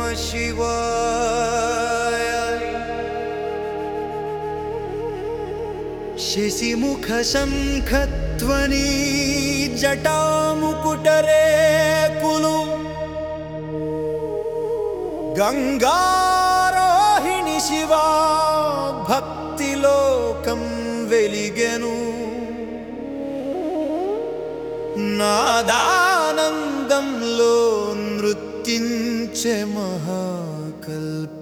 शिवाय शशिमुखशङ्खध्वनि जटामुकुटरे कुलु గంగారోహిణి శివా భక్తిలోకం వెలిగెను నాదానందంలో నృత్యించే మహాకల్ప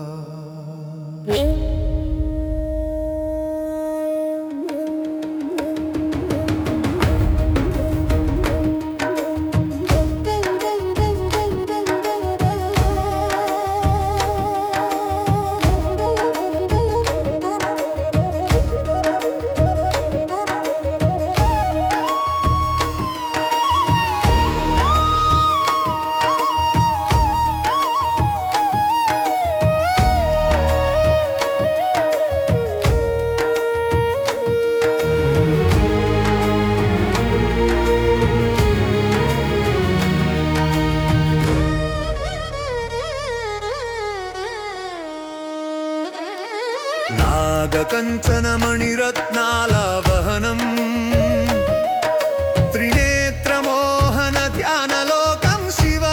నాగకంచనమణిరత్నాల వహనం త్రినేత్రమోహన ధ్యానలోకం శివ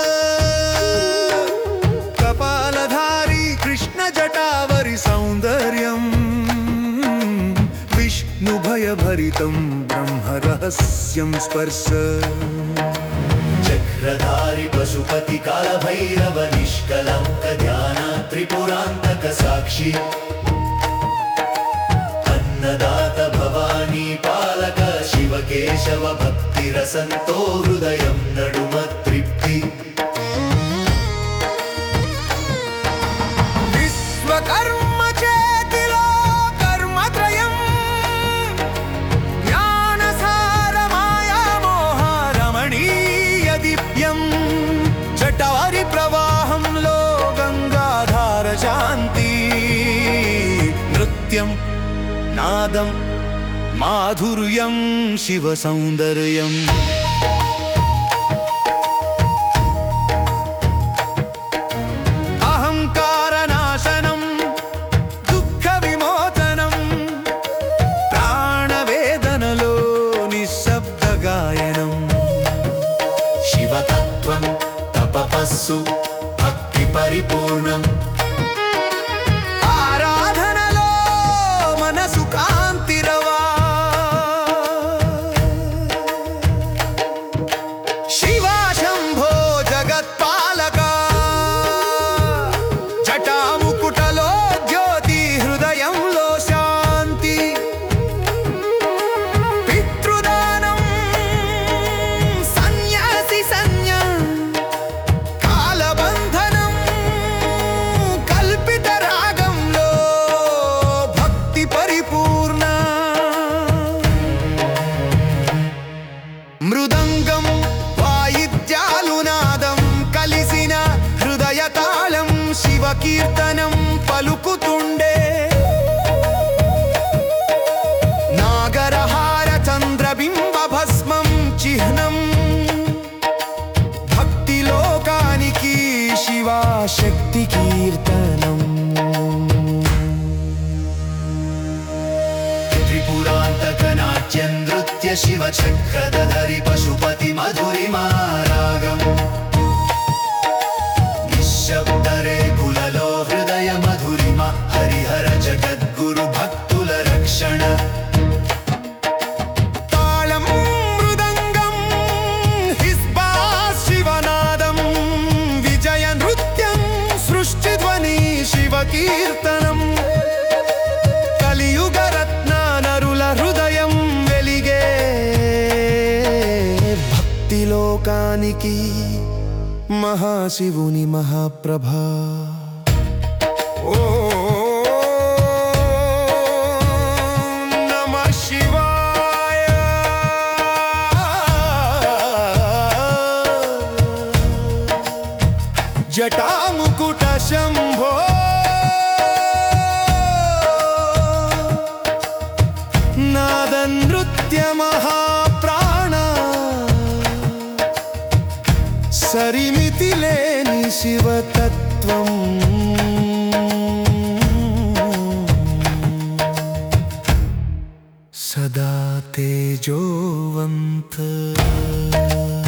కపాలధారి కృష్ణ జటావరి సౌందర్యం విష్ణుభయభరితం బ్రహ్మ రహస్యం స్పర్శ చక్రధారి పశుపతి కాలభైరవ నిష్కలంక ధ్యాన త్రిపురాంతక సాక్షి అన్నదాత భవానీ పాలక శివ కేశవ భక్తి రసంతో హృదయం నడుమ తృప్తి విశ్వకర్మ చేతిలో కర్మత్రయం జ్ఞానసార మాయామోహ రమణీయ దివ్యం జటారి ప్రవాహంలో గంగాధార శాంతి నృత్యం నాదం మాధుర్యం శివ సౌందర్యం అహంకారనాశనం దుఃఖ విమోచనం ప్రాణవేదనలో నిశ్శబ్ద గాయనం శివతత్వం తపస్సు భక్తి పరిపూర్ణం ఆరాధనలో మనసు కాంతిరవా శివ శంభో జగత్పాలక జటాముకుటలో జ్యోతి హృదయంలో శాంతి పితృదానం సన్యాసి సన్యం కాలబంధనం కల్పిత రాగంలో భక్తి పరిపూర్ణ మృదంగం వాయిద్యాలు నాదం కలిసిన హృదయ తాళం శివ కీర్తనం పలుకుతుండే నాగరహార చంద్రబింబ భస్మం చిహ్నం భక్తి లోకానికి శివా శక్తి కీర్తనం త్రిపురాంతక నాట్య నృత్య శివ చక్రధరి పశుపతి మధురిమారాగం నిశ్శబ్దరే కులలో హృదయ మధురిమ హరిహర జగద్గురు భక్తుల రక్షణ తాళం మృదంగం హిస్బా శివనాదం విజయ నృత్యం సృష్టి ధ్వని శివ కీర్తనం కలియుగ రత్న నరుల హృదయం వెలిగే భక్తి లోకానికి మహాశివుని మహాప్రభా ఓ నమ శివాయ జటాముకుట శంభో నాద నృత్య మహాప్రాణ సరిమితి లేని శివతత్వం సదా తేజోవంత